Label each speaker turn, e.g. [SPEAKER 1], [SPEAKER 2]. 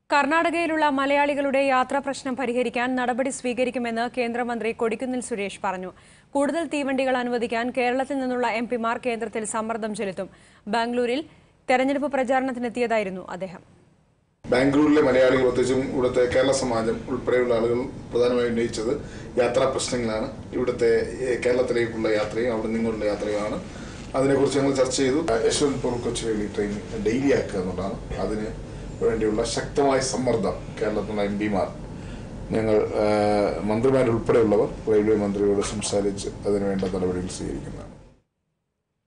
[SPEAKER 1] കർണാടകയിലുള്ള മലയാളികളുടെ യാത്രാ പ്രശ്നം പരിഹരിക്കാൻ നടപടി സ്വീകരിക്കുമെന്ന് കേന്ദ്രമന്ത്രി കൊടിക്കുന്നിൽ സുരേഷ് പറഞ്ഞു കൂടുതൽ തീവണ്ടികൾ അനുവദിക്കാൻ കേരളത്തിൽ നിന്നുള്ള എം പിമാർ കേന്ദ്രത്തിൽ സമ്മർദ്ദം ചെലുത്തും ബാംഗ്ലൂരിൽ തെരഞ്ഞെടുപ്പ് പ്രചാരണത്തിനെത്തിയതായിരുന്നു അദ്ദേഹം
[SPEAKER 2] ബാംഗ്ലൂരിലെ മലയാളികൾ പ്രത്യേകിച്ചും ഇവിടുത്തെ കേരള സമാജം ഉൾപ്പെടെയുള്ള ആളുകൾ പ്രധാനമായും ഉന്നയിച്ചത് യാത്രാ പ്രശ്നങ്ങളാണ് ഇവിടുത്തെ ഏഹ്, കേരളത്തിലേക്കുള്ള യാത്രയും അവിടെ നിന്നുള്ള യാത്രയുമാണ് അതിനെക്കുറിച്ച് ഞങ്ങൾ ചർച്ച ചെയ്തു യശ്വന്ത്പൂർ കൊച്ചുവേളി ട്രെയിൻ ഡെയിലി ആക്കുക എന്നുള്ളതാണ് അതിന് വേണ്ടിയുള്ള ശക്തമായ സമ്മർദ്ദം കേരളത്തിലുള്ള എം പിമാർ ഞങ്ങൾ ഏഹ്, മന്ത്രിമാരുൾപ്പെടെയുള്ളവർ റെയിൽവേ മന്ത്രിയോട് സംസാരിച്ച് അതിനുവേണ്ട നടപടികൾ സ്വീകരിക്കുന്നത്